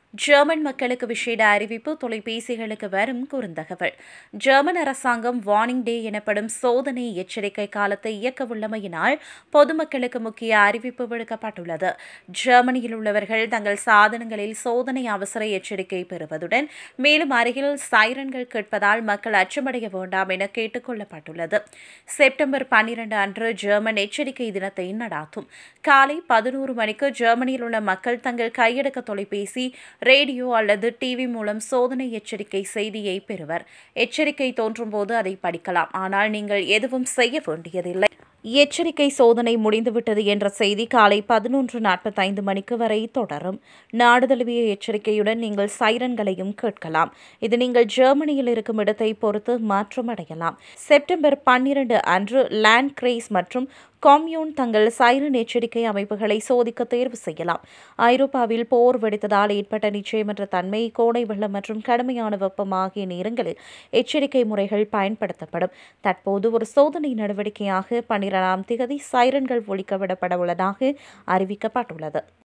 German மக்களுக்கு விசேட அறிவிப்பு தொலைபேசிகளுக்கு வரும் குறுந்தகவல் ஜெர்மன் அரசாங்கம் வார்னிங் டே எனப்படும் சோதனை எச்சரிக்கை காலத்தை இயக்கவுள்ளமையினால் பொதுமக்களுக்கு முக்கிய அறிவிப்பு விடுக்கப்பட்டுள்ளது ஜெர்மனியில் உள்ளவர்கள் தங்கள் சாதனங்களில் சோதனை அவசர எச்சரிக்கை பெறுவதுடன் மேலும் அருகில் சைரன்கள் கேட்பதால் மக்கள் அச்சமடைய வேண்டாம் என கேட்டுக் கொள்ளப்பட்டுள்ளது செப்டம்பர் பன்னிரண்டு அன்று ஜெர்மன் எச்சரிக்கை தினத்தை நடாத்தும் காலை பதினோரு மணிக்கு ஜெர்மனியில் உள்ள மக்கள் தங்கள் கையடக்க தொலைபேசி ரேடியோ அல்லது டிவி மூலம் சோதனை எச்சரிக்கை செய்தியை பெறுவர் எச்சரிக்கை தோன்றும்போது அதை படிக்கலாம் ஆனால் நீங்கள் எதுவும் செய்ய வேண்டியதில்லை எச்சரிக்கை சோதனை முடிந்துவிட்டது என்ற செய்தி காலை பதினொன்று நாற்பத்தைந்து மணிக்கு வரை தொடரும் நாடு தழுவிய எச்சரிக்கையுடன் நீங்கள் சைரன்களையும் கேட்கலாம் இது நீங்கள் ஜெர்மனியில் இருக்கும் இடத்தை பொறுத்து மாற்றமடையலாம் செப்டம்பர் பன்னிரண்டு அன்று லேண்ட் கிரேஸ் மற்றும் காம்யூன் தங்கள் சைரன் எச்சரிக்கை அமைப்புகளை சோதிக்க தேர்வு செய்யலாம் ஐரோப்பாவில் போர் வெடித்ததால் ஏற்பட்ட நிச்சயமற்ற தன்மை கோடை வெள்ளம் மற்றும் கடுமையான வெப்பம் ஆகிய நேரங்களில் எச்சரிக்கை முறைகள் பயன்படுத்தப்படும் தற்போது ஒரு சோதனை நடவடிக்கையாக பன்னிரெண்டாம் திகதி சைரன்கள் ஒழிக்க விடப்பட உள்ளதாக அறிவிக்கப்பட்டுள்ளது